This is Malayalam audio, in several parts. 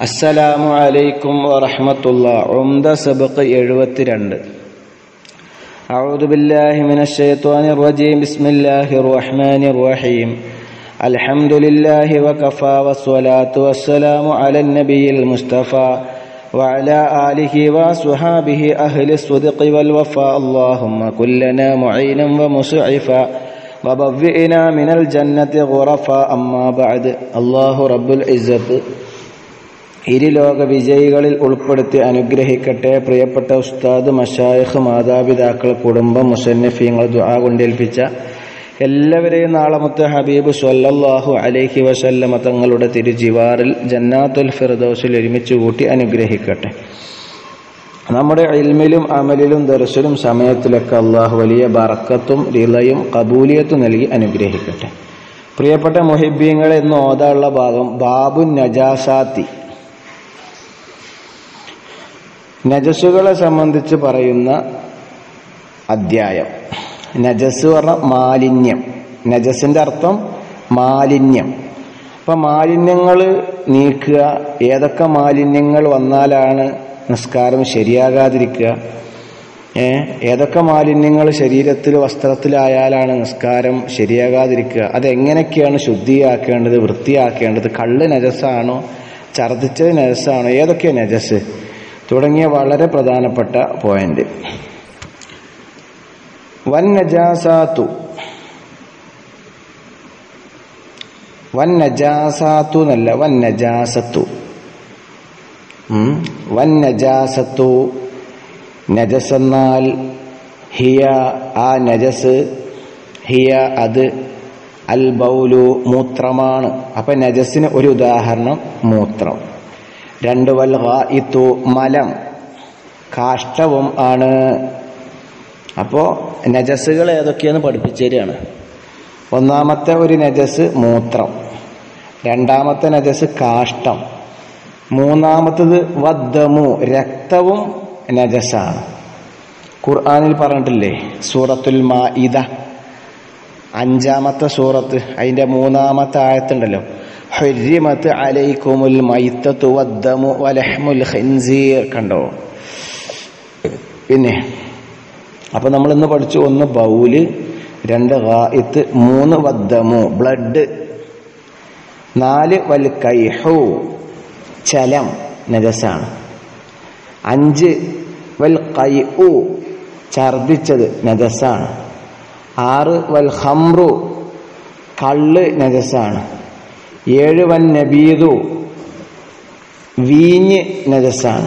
അസ്സലാമു അലൈക്കും വറഹ്മത്തുള്ള ഉംദ സബക്ക് എഴുപത്തിരണ്ട് أعوذ بالله من الشيطان الرجيم بسم الله الرحمن الرحيم الحمد لله وكفى والصلاة والسلام على النبي المصطفى وعلى آله وصحابه أهل الصدق والوفاء اللهم كلنا معينا ومسعفا وبوئنا من الجنة غرفا أما بعد الله رب العزة ഇരുലോക വിജയികളിൽ ഉൾപ്പെടുത്തി അനുഗ്രഹിക്കട്ടെ പ്രിയപ്പെട്ട ഉസ്താദ് മഷായഖ് മാതാപിതാക്കൾ കുടുംബം മുസന്നഫീങ്ങൾ ദുആ കൊണ്ടേൽപ്പിച്ച എല്ലാവരെയും നാളമത്തെ ഹബീബ് സ്വല്ലല്ലാഹു അലൈഹി വസല്ലമ തങ്ങളുടെ തിരുജിവാറിൽ ജന്നാത്തുൽ ഫിർദൗസിൽ ഒരുമിച്ച് കൂട്ടി അനുഗ്രഹിക്കട്ടെ നമ്മുടെ ഇൽമിലും അമലിലും ദർശലും സമയത്തിലൊക്കെ അള്ളാഹു വലിയ ബറക്കത്തും റിളയും കബൂലിയത്തും നൽകി അനുഗ്രഹിക്കട്ടെ പ്രിയപ്പെട്ട മുഹിബീങ്ങൾ എന്ന് ഓതാനുള്ള ഭാഗം ബാബു നജാസാത്തി നജസുകളെ സംബന്ധിച്ച് പറയുന്ന അധ്യായം നജസ് പറഞ്ഞ മാലിന്യം നജസിന്റെ അർത്ഥം മാലിന്യം അപ്പൊ മാലിന്യങ്ങൾ നീക്കുക ഏതൊക്കെ മാലിന്യങ്ങൾ വന്നാലാണ് നിസ്കാരം ശരിയാകാതിരിക്കുക ഏ ഏതൊക്കെ മാലിന്യങ്ങൾ ശരീരത്തിൽ വസ്ത്രത്തിലായാലാണ് നിസ്കാരം ശരിയാകാതിരിക്കുക അതെങ്ങനെയൊക്കെയാണ് ശുദ്ധിയാക്കേണ്ടത് വൃത്തിയാക്കേണ്ടത് കള്ള് നജസാണോ ഛർദിച്ചത് നജസാണോ ഏതൊക്കെയാണ് നജസ് തുടങ്ങിയ വളരെ പ്രധാനപ്പെട്ട പോയിന്റ് വൻ നജാസാത്തു വൻ നജാസാത്തു എന്നല്ല വൻ നജാസത്തു വൻ നജാസത്തു നജസ് എന്നാൽ ഹിയ ആ നജസ് ഹിയ അത് അൽ ബൗലു മൂത്രമാണ് അപ്പൊ നജസിന് ഒരു ഉദാഹരണം മൂത്രം രണ്ട് വൽ ഇത്തു മലം കാഷ്ടവും ആണ് അപ്പോൾ നജസ്സുകൾ ഏതൊക്കെയെന്ന് പഠിപ്പിച്ചു തരികയാണ് ഒന്നാമത്തെ ഒരു നജസ് മൂത്രം രണ്ടാമത്തെ നജസ് കാഷ്ടം മൂന്നാമത്തത് വദ്ദമു രക്തവും നജസാണ് ഖുർആാനിൽ പറഞ്ഞിട്ടില്ലേ സൂറത്തുൽ മാ ഇത അഞ്ചാമത്തെ സൂറത്ത് അതിൻ്റെ മൂന്നാമത്തെ ആയത്തുണ്ടല്ലോ ഹുരിമത്ത് അലൈക്കുമുൽ മൈത്തത്തു വദ്ദമു വലഹ്മുൽ ഖിൻസീർ കണ്ടോ പിന്നെ അപ്പൊ നമ്മൾ ഇന്ന് പഠിച്ചു ഒന്ന് ബൗല് രണ്ട് ഗായിത്ത് മൂന്ന് വദ്ദമു ബ്ലഡ് നാല് വൽ കൈഹു ചലം നജസാണ് അഞ്ച് വൽ കൈഉ ഛർദിച്ചത് നജസാണ് ആറ് വൽ ഹംറു കള്ള് നജസാണ് ഏഴ് വൻ നബീദു വീഞ്ഞ് നജസാണ്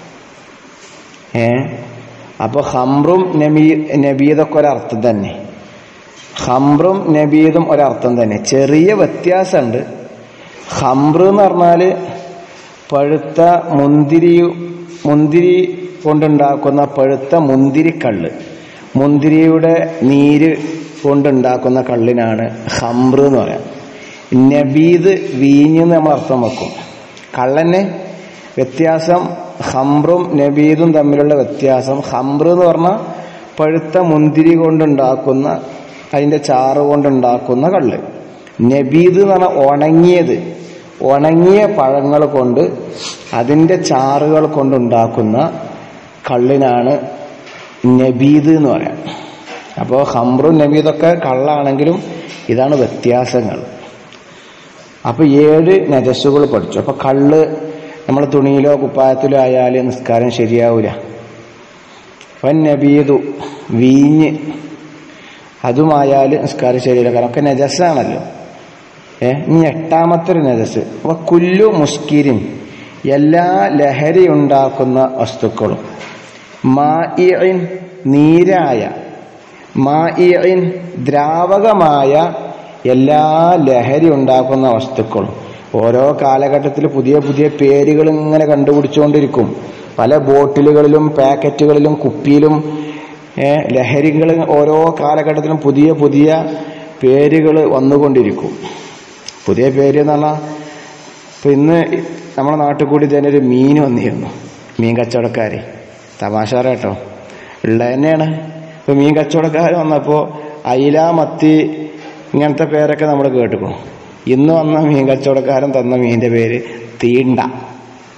ഏ അപ്പൊ ഹംറും നബീ നബീദൊക്കെ ഒരർത്ഥം തന്നെ ഹംറും നബീദും ഒരർത്ഥം തന്നെ ചെറിയ വ്യത്യാസമുണ്ട് ഹംറ് എന്ന് പറഞ്ഞാല് പഴുത്ത മുന്തിരി മുന്തിരി കൊണ്ടുണ്ടാക്കുന്ന പഴുത്ത മുന്തിരിക്കള്ള് മുന്തിരിയുടെ നീര് കൊണ്ടുണ്ടാക്കുന്ന കള്ളിനാണ് ഹംറ് എന്ന് പറയാം നബീദ് വീഞ്ഞെന്ന് നമ്മൾ അർത്ഥം വെക്കും കള്ളന് വ്യത്യാസം ഹംറും നബീദും തമ്മിലുള്ള വ്യത്യാസം ഹംറ് എന്ന് പറഞ്ഞാൽ പഴുത്ത മുന്തിരി കൊണ്ടുണ്ടാക്കുന്ന അതിൻ്റെ ചാറ് കൊണ്ടുണ്ടാക്കുന്ന കള്ള് നബീദ് എന്ന് പറഞ്ഞാൽ ഉണങ്ങിയത് ഉണങ്ങിയ പഴങ്ങൾ കൊണ്ട് അതിൻ്റെ ചാറുകൾ കൊണ്ടുണ്ടാക്കുന്ന കള്ളിനാണ് നബീദ് എന്ന് പറയാം അപ്പോൾ ഹംറും നബീദൊക്കെ കള്ളാണെങ്കിലും ഇതാണ് വ്യത്യാസങ്ങൾ അപ്പൊ ഏഴ് നജസ്സുകൾ പഠിച്ചു അപ്പൊ കള്ള് നമ്മൾ തുണിയിലോ കുപ്പായത്തിലോ ആയാൽ നിസ്കാരം ശരിയാവൂല വൻ നബീദു വീഞ്ഞ് അതുമായാൽ നിസ്കാരം ശരിയില്ല കാരണം ഒക്കെ നജസ്സാണല്ലോ ഏ ഇനി എട്ടാമത്തെ ഒരു നജസ് അപ്പൊ കുല്ലു മുസ്കിരിൻ എല്ലാ ലഹരി ഉണ്ടാക്കുന്ന വസ്തുക്കളും മാഇൻ നീരായ മാഇൻ ദ്രാവകമായ എല്ലാ ലഹരി ഉണ്ടാക്കുന്ന വസ്തുക്കളും ഓരോ കാലഘട്ടത്തിൽ പുതിയ പുതിയ പേരുകൾ ഇങ്ങനെ കണ്ടുപിടിച്ചുകൊണ്ടിരിക്കും പല ബോട്ടിലുകളിലും പാക്കറ്റുകളിലും കുപ്പിയിലും ലഹരികൾ ഓരോ കാലഘട്ടത്തിലും പുതിയ പുതിയ പേരുകൾ വന്നുകൊണ്ടിരിക്കും പുതിയ പേര് എന്ന് പറഞ്ഞാൽ ഇപ്പം ഇന്ന് നമ്മുടെ നാട്ടിൽ കൂടി തന്നെ ഒരു മീൻ വന്നിരുന്നു മീൻ കച്ചവടക്കാർ തമാശ കേട്ടോ ഉള്ള തന്നെയാണ് ഇപ്പം മീൻ കച്ചവടക്കാർ വന്നപ്പോൾ അയില മത്തി ഇങ്ങനത്തെ പേരൊക്കെ നമ്മൾ കേട്ടിക്കണം ഇന്ന് വന്ന മീൻ കച്ചവടക്കാരൻ തന്ന മീനിന്റെ പേര് തീണ്ട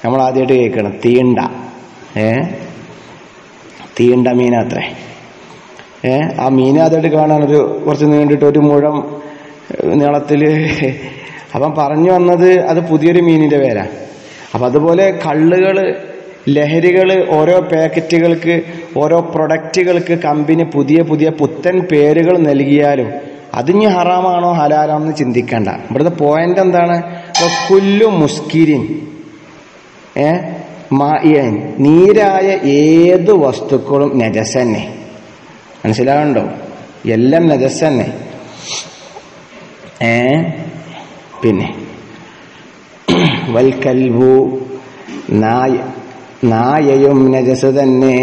നമ്മൾ ആദ്യമായിട്ട് കേൾക്കണം തീണ്ട ഏ തീണ്ട മീനാത്രേ ഏ ആ മീൻ ആദ്യമായിട്ട് കാണാൻ ഒരു കുറച്ച് നീണ്ടിട്ട് ഒരു മുഴം നീളത്തിൽ അപ്പം പറഞ്ഞു വന്നത് അത് പുതിയൊരു മീനിൻ്റെ പേരാ അപ്പം അതുപോലെ കള്ളുകൾ ലഹരികൾ ഓരോ പാക്കറ്റുകൾക്ക് ഓരോ പ്രൊഡക്റ്റുകൾക്ക് കമ്പനി പുതിയ പുതിയ പുത്തൻ പേരുകൾ നൽകിയാലും അതിന് ഹറാമാണോ ഹലാലാണോ എന്ന് ചിന്തിക്കണ്ട ഇവിടുത്തെ പോയിന്റ് എന്താണ് കുല്ലു മുസ്കിരിൻ ഏ മായൻ നീരായ ഏത് വസ്തുക്കളും നജസ് തന്നെ മനസ്സിലാകണ്ടോ എല്ലാം നജസ് തന്നെ ഏ പിന്നെ വൽക്കൽവു നായ നായയും നജസ് തന്നെ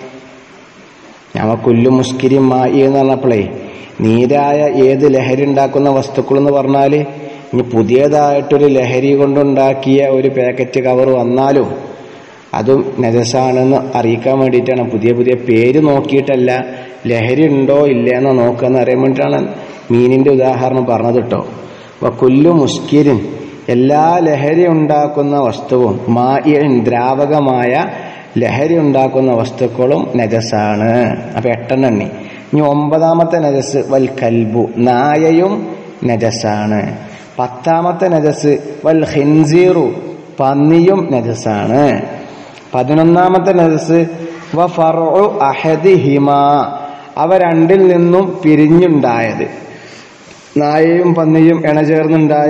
ഞമ്മ കുല്ലു മുസ്കിരി മായി എന്ന് പറഞ്ഞപ്പോഴേ നീരായ ഏത് ലഹരി ഉണ്ടാക്കുന്ന വസ്തുക്കൾ എന്ന് പറഞ്ഞാൽ ഇനി പുതിയതായിട്ടൊരു ലഹരി കൊണ്ടുണ്ടാക്കിയ ഒരു പാക്കറ്റ് കവർ വന്നാലും അതും നജസാണെന്ന് അറിയിക്കാൻ വേണ്ടിയിട്ടാണ് പുതിയ പുതിയ പേര് നോക്കിയിട്ടല്ല ലഹരി ഉണ്ടോ ഇല്ല എന്ന് നോക്കാന്ന് അറിയാൻ വേണ്ടിയിട്ടാണ് മീനിന്റെ ഉദാഹരണം പറഞ്ഞത് കേട്ടോ അപ്പൊ കുല്ലു മുസ്കിരിൻ എല്ലാ ലഹരി ഉണ്ടാക്കുന്ന വസ്തുവും മായിൻ ദ്രാവകമായ ലഹരി ഉണ്ടാക്കുന്ന വസ്തുക്കളും നജസാണ് അപ്പൊ എട്ടെണ്ണം എണ്ണി ഇനി ഒമ്പതാമത്തെ നജസ് വൽ കൽബു നായയും നജസാണ് പത്താമത്തെ നജസ് വൽ ഹിൻസീറു പന്നിയും നജസാണ് പതിനൊന്നാമത്തെ നജസ് വ ഫർഉ അഹദിഹിമ അവ രണ്ടിൽ നിന്നും പിരിഞ്ഞുണ്ടായത് നായയും പന്നിയും ഇണചേർന്നുണ്ടായ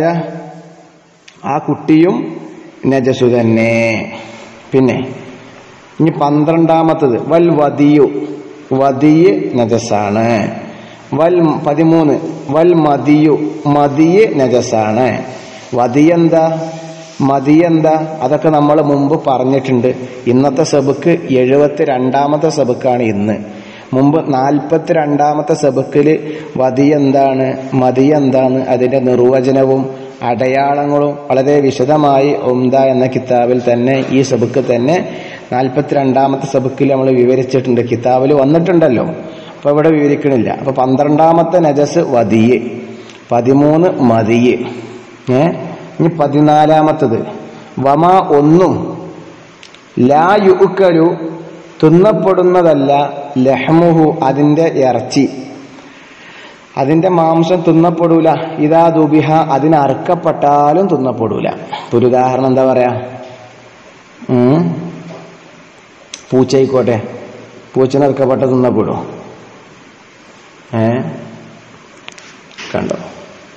ആ കുട്ടിയും നജസു തന്നെ പിന്നെ ഇനി പന്ത്രണ്ടാമത്തത് വൽ വദിയു വദിയ് നജസാണ് വൽ പതിമൂന്ന് വൽ മതിയു മതിയ് നജസാണ് വദിയെന്താ മതിയെന്താ അതൊക്കെ നമ്മൾ മുമ്പ് പറഞ്ഞിട്ടുണ്ട് ഇന്നത്തെ സബുക്ക് എഴുപത്തി രണ്ടാമത്തെ സബുക്കാണ് ഇന്ന് മുമ്പ് നാൽപ്പത്തി രണ്ടാമത്തെ സബുക്കിൽ വതി എന്താണ് മതി എന്താണ് അതിന്റെ നിർവചനവും അടയാളങ്ങളും വളരെ വിശദമായി ഉംദ എന്ന കിതാബിൽ തന്നെ ഈ സബുക്ക് തന്നെ നാൽപ്പത്തിരണ്ടാമത്തെ സബുക്കിൽ നമ്മൾ വിവരിച്ചിട്ടുണ്ട് കിതാബിൽ വന്നിട്ടുണ്ടല്ലോ അപ്പൊ ഇവിടെ വിവരിക്കണില്ല അപ്പൊ പന്ത്രണ്ടാമത്തെ നജസ് വതിയ് പതിമൂന്ന് മതിയ് ഏ ഇനി പതിനാലാമത്തത് വമ ഒന്നും ലാ യുക്കരു തിന്നപ്പെടുന്നതല്ല ലഹ്മുഹു അതിന്റെ ഇറച്ചി അതിന്റെ മാംസം തിന്നപ്പെടൂല ഇതാ ദുബിഹ അതിന് അറുക്കപ്പെട്ടാലും തിന്നപ്പെടൂല ഇപ്പൊ ഒരു ഉദാഹരണം എന്താ പറയാ ഉം പൂച്ചയിക്കോട്ടെ പൂച്ചന് അറുക്കപ്പെട്ട തിന്നപ്പെടും ഏ കണ്ടോ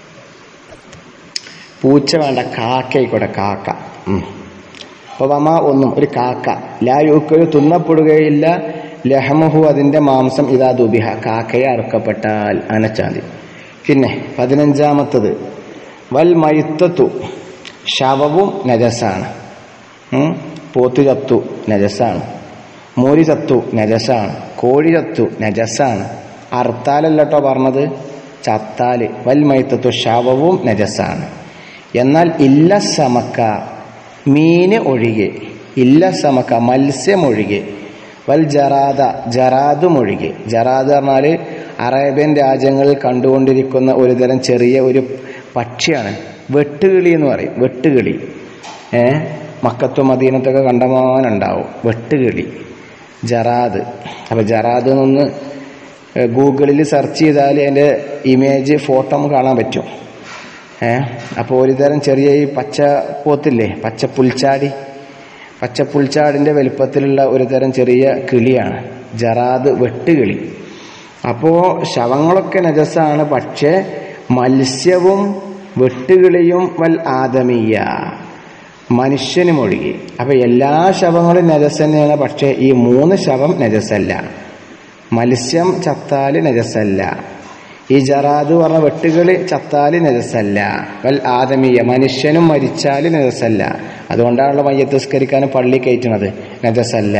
പൂച്ച വേണ്ട കാക്ക ആയിക്കോട്ടെ കാക്ക ഉം. അപ്പൊ വമ ഒന്നും ഒരു കാക്ക ലാ യൂക്കൊരു തിന്നപ്പെടുകയില്ല ലഹമുഹു അതിന്റെ മാംസം ഇതാ ദുബിഹ കാക്കയെ അറുക്കപ്പെട്ടാൽ അനച്ചാതി പിന്നെ പതിനഞ്ചാമത്തത് വൽ മയുത്തത്തു ശവവും നജസാണ് ഉം. പോത്ത് ചത്തു നജസാണ് മൂരി ചത്തു നജസാണ് കോഴി ചത്തു നജസാണ് അർത്താലല്ലോ പറഞ്ഞത് ചത്താല് വൽ മൈത്തത്തു ശവവും നജസാണ് എന്നാൽ ഇല്ല സമക്ക മീന് ഒഴികെ ഇല്ല സമക്ക മത്സ്യം ഒഴികെ വൽ ജറാദ ജറാദും ഒഴികെ ജറാദ് പറഞ്ഞാൽ അറേബ്യൻ രാജ്യങ്ങളിൽ കണ്ടുകൊണ്ടിരിക്കുന്ന ഒരു തരം ചെറിയ ഒരു പക്ഷിയാണ് വെട്ടുകിളി എന്ന് പറയും വെട്ടുകിളി ഏ മക്കത്തും മദീനത്തൊക്കെ കണ്ടമാനുണ്ടാവും വെട്ടുകിളി ജറാദ് അപ്പൊ ജറാദ് എന്നൊന്ന് ഗൂഗിളിൽ സെർച്ച് ചെയ്താൽ അതിൻ്റെ ഇമേജ് ഫോട്ടോ നമുക്ക് കാണാൻ പറ്റും ഏ അപ്പോൾ ഒരു തരം ചെറിയ ഈ പച്ച പോത്തില്ലേ പച്ച പുൽച്ചാടി പച്ച പുൽച്ചാടിൻ്റെ വലുപ്പത്തിലുള്ള ഒരു തരം ചെറിയ കിളിയാണ് ജറാദ് വെട്ടുകിളി അപ്പോൾ ശവങ്ങളൊക്കെ നജസാണ് പക്ഷേ മത്സ്യവും വെട്ടുകിളിയും വൽ ആദമീയ മനുഷ്യനും ഒഴികെ അപ്പൊ എല്ലാ ശവങ്ങളും നജസ് തന്നെയാണ് പക്ഷേ ഈ മൂന്ന് ശവം നജസല്ല മത്സ്യം ചത്താല് നജസല്ല ഈ ജറാദ് പറഞ്ഞ വെട്ടുകള് ചത്താല് നജസല്ല വൽ ആദമീയ മനുഷ്യനും മരിച്ചാല് നജസല്ല അതുകൊണ്ടാണല്ലോ മയ്യത്തിസ്കരിക്കാൻ പള്ളി കയറ്റുന്നത് നജസല്ല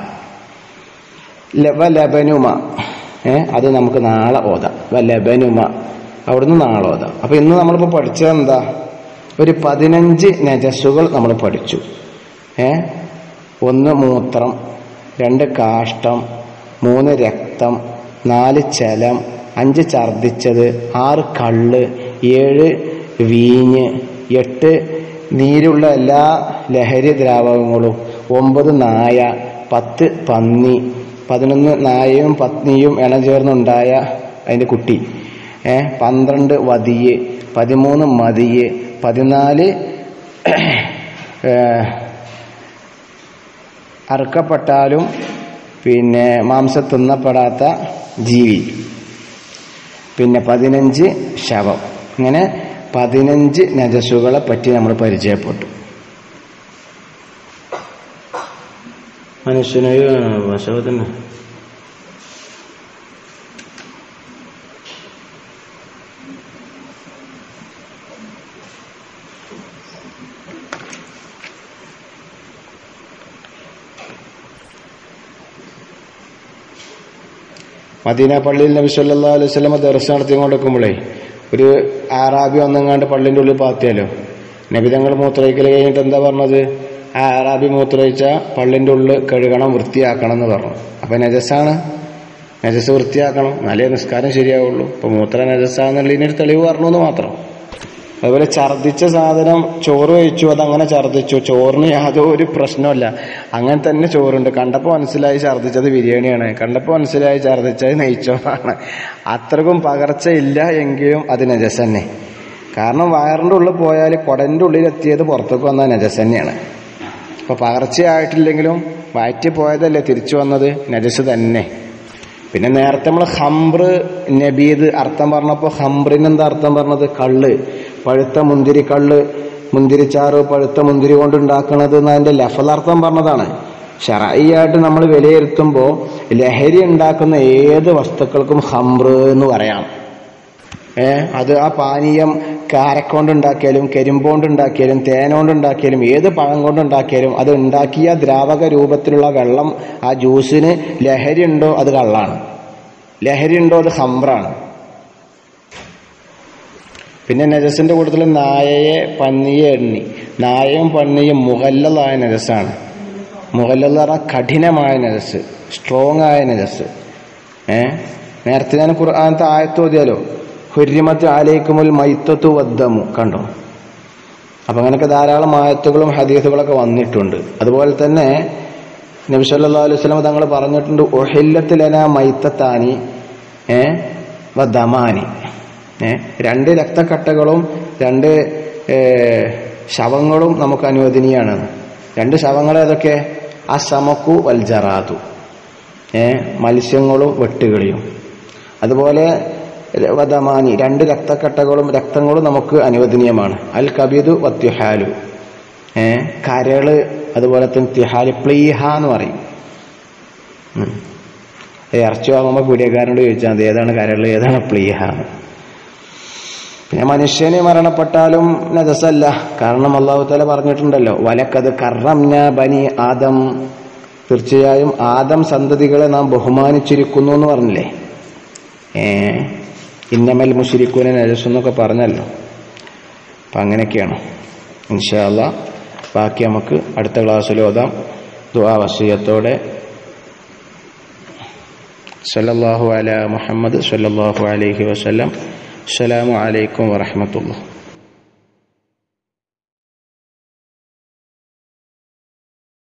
ലവ ലബനുമ ഏ അത് നമുക്ക് നാളെ ഓതാം വ ലബനുമ അവിടുന്ന് നാളെ ഓതാം അപ്പൊ ഇന്ന് നമ്മളിപ്പോ പഠിച്ചത് എന്താ ഒരു പതിനഞ്ച് നജസ്സുകൾ നമ്മൾ പഠിച്ചു ഏ ഒന്ന് മൂത്രം രണ്ട് കാഷ്ടം മൂന്ന് രക്തം നാല് ചലം അഞ്ച് ഛർദിച്ചത് ആറ് കള്ള് ഏഴ് വീഞ്ഞ് എട്ട് നീരുള്ള എല്ലാ ലഹരി ദ്രാവകങ്ങളും ഒമ്പത് നായ പത്ത് പന്നി പതിനൊന്ന് നായയും പത്നിയും ഇണചേർന്നുണ്ടായ അതിൻ്റെ കുട്ടി ഏ പന്ത്രണ്ട് വതിയെ പതിമൂന്ന് മതിയെ പതിനാല് ഏ, അറുക്കപ്പെട്ടാലും പിന്നെ മാംസം തിന്നപ്പെടാത്ത ജീവി പിന്നെ പതിനഞ്ച് ശവം ഇങ്ങനെ പതിനഞ്ച് നജസ്സുകളെ പറ്റി നമ്മൾ പരിചയപ്പെട്ടു മനുഷ്യനെ വശവത്തിന് മദീന പള്ളിയിൽ നബി സല്ലല്ലാഹു അലൈഹി വസല്ലമ ദർശനം നടത്തിക്കൊണ്ടിരിക്കുമ്പോഴേ ഒരു ആറാബി ഒന്നെങ്ങാണ്ട് പള്ളിൻ്റെ ഉള്ളിൽ പാത്തിയാലോ നബി തങ്ങൾ മൂത്രയിക്കൽ കഴിഞ്ഞിട്ട് എന്താ പറഞ്ഞത് ആ ആറാബി മൂത്രയിച്ച പള്ളിൻ്റെ ഉള്ളിൽ കഴുകണം വൃത്തിയാക്കണം എന്ന് പറഞ്ഞു അപ്പം നജസ്സാണ് നജസ് വൃത്തിയാക്കണം എന്നാലേ നിസ്കാരം ശരിയാവുള്ളൂ ഇപ്പം മൂത്ര നജസ്സാന്നുള്ളതിനൊരു തെളിവ് പറഞ്ഞു എന്ന് മാത്രം അതുപോലെ ഛർദിച്ച സാധനം ചോറ് കഴിച്ചു അതങ്ങനെ ഛർദിച്ചു ചോറിന് യാതൊരു പ്രശ്നമല്ല അങ്ങനെ തന്നെ ചോറുണ്ട് കണ്ടപ്പോൾ മനസ്സിലായി ഛർദിച്ചത് ബിരിയാണിയാണ് കണ്ടപ്പോൾ മനസ്സിലായി ഛർദിച്ചത് നെയ്ച്ചോറാണ് അത്രക്കും പകർച്ച ഇല്ല എങ്കിലും അത് നജസ് തന്നെ കാരണം വയറിൻ്റെ ഉള്ളിൽ പോയാൽ കുടൻ്റെ ഉള്ളിൽ എത്തിയത് പുറത്തേക്ക് വന്ന നജസ് തന്നെയാണ് അപ്പോൾ പകർച്ചയായിട്ടില്ലെങ്കിലും വയറ്റി പോയതല്ലേ തിരിച്ചു വന്നത് നജസ് തന്നെ പിന്നെ നേരത്തെ നമ്മൾ ഹംബ്ര് നബീദ് അർത്ഥം പറഞ്ഞപ്പോൾ ഹംബ്രിന് എന്താ അർത്ഥം പറഞ്ഞത് കള്ള് പഴുത്ത മുന്തിരി കള്ള് മുന്തിരിച്ചാറ് പഴുത്ത മുന്തിരി കൊണ്ട് ഉണ്ടാക്കുന്നത് എന്നതിൻ്റെ ലഫലർത്ഥം പറഞ്ഞതാണ് ഷറായിയായിട്ട് നമ്മൾ വിലയിരുത്തുമ്പോൾ ലഹരി ഉണ്ടാക്കുന്ന ഏത് വസ്തുക്കൾക്കും ഹംബ്ര് എന്ന് പറയാം ഏ അത് ആ പാനീയം കാരക്കൊണ്ട് ഉണ്ടാക്കിയാലും കരിമ്പോണ്ട് ഉണ്ടാക്കിയാലും തേനോണ്ട് ഉണ്ടാക്കിയാലും ഏത് പഴം കൊണ്ട് ഉണ്ടാക്കിയാലും അത് ഉണ്ടാക്കിയ ദ്രാവക രൂപത്തിലുള്ള വെള്ളം ആ ജ്യൂസിന് ലഹരി ഉണ്ടോ അത് കള്ളാണ് ലഹരി ഉണ്ടോ അത് ഹംബ്രാണ് പിന്നെ നജസിന്റെ കൂട്ടത്തിൽ നായയെ പന്നിയെ എണ്ണി നായയും പന്നിയും മുഹല്ലതായ നജസാണ് മുഹല്ലൽ എന്ന് പറഞ്ഞാൽ കഠിനമായ നജസ് സ്ട്രോങ് ആയ നജസ് ഏ നേരത്തെ ഞാൻ ഖുർആാനത്തെ ആയത്ത് ഓതിയാലോ ഹുരിമത്ത് ആലേക്കുമുൽ മൈത്തത്തു വദ്ദമു കണ്ടോ അപ്പൊ അങ്ങനെയൊക്കെ ധാരാളം ആയത്തുകളും ഹദീസുകളൊക്കെ വന്നിട്ടുണ്ട് അതുപോലെ തന്നെ നബി സല്ലല്ലാഹു അലൈഹി വസല്ലം തങ്ങൾ പറഞ്ഞിട്ടുണ്ട് ഒഹില്ലത്തിലന മൈത്തത്താനി ഏ വദമാനി ഏ രണ്ട് രക്തക്കട്ടകളും രണ്ട് ഏ, ശവങ്ങളും നമുക്ക് അനുവദനീയാണ് രണ്ട് ശവങ്ങൾ ഏതൊക്കെ ആ സമക്കു വൽജറാതു ഏ മത്സ്യങ്ങളും വെട്ടുകിളിയും അതുപോലെ വദമാനി രണ്ട് രക്തക്കട്ടകളും രക്തങ്ങളും നമുക്ക് അനുവദനീയമാണ് അൽ കബീദു വത്യുഹാലു ഏ കരള് അതുപോലെ തന്നെ തിഹാല് പ്ലീഹ എന്ന് പറയും ഉം. ഈ ഇറച്ചി വാങ്ങുമ്പോൾ പീഡിയക്കാരനോട് ചോദിച്ചാൽ മതി ഏതാണ് കരള് ഏതാണ് പ്ലീഹ എന്ന്. പിന്നെ മനുഷ്യന് മരണപ്പെട്ടാലും നജസല്ല കാരണം അള്ളാഹു താല പറഞ്ഞിട്ടുണ്ടല്ലോ വലക്കത് കറംന ബനി ആദം തീർച്ചയായും ആദം സന്തതികളെ നാം ബഹുമാനിച്ചിരിക്കുന്നു എന്ന് പറഞ്ഞില്ലേ ഏ ഇന്നമൽ മുഷിരിക്കൂനെ നജസ് എന്നൊക്കെ പറഞ്ഞല്ലോ അപ്പം അങ്ങനെയൊക്കെയാണ് ഇൻഷാല്ല ബാക്കി നമുക്ക് അടുത്ത ക്ലാസ്സിൽ ഓതാം ദുആ വസീയത്തോടെ സല്ലല്ലാഹു അല മുഹമ്മദ് സല്ലല്ലാഹു അലൈഹി വസല്ലം അസ്സലാമു അലൈക്കും വറഹ്മത്തുള്ളാഹി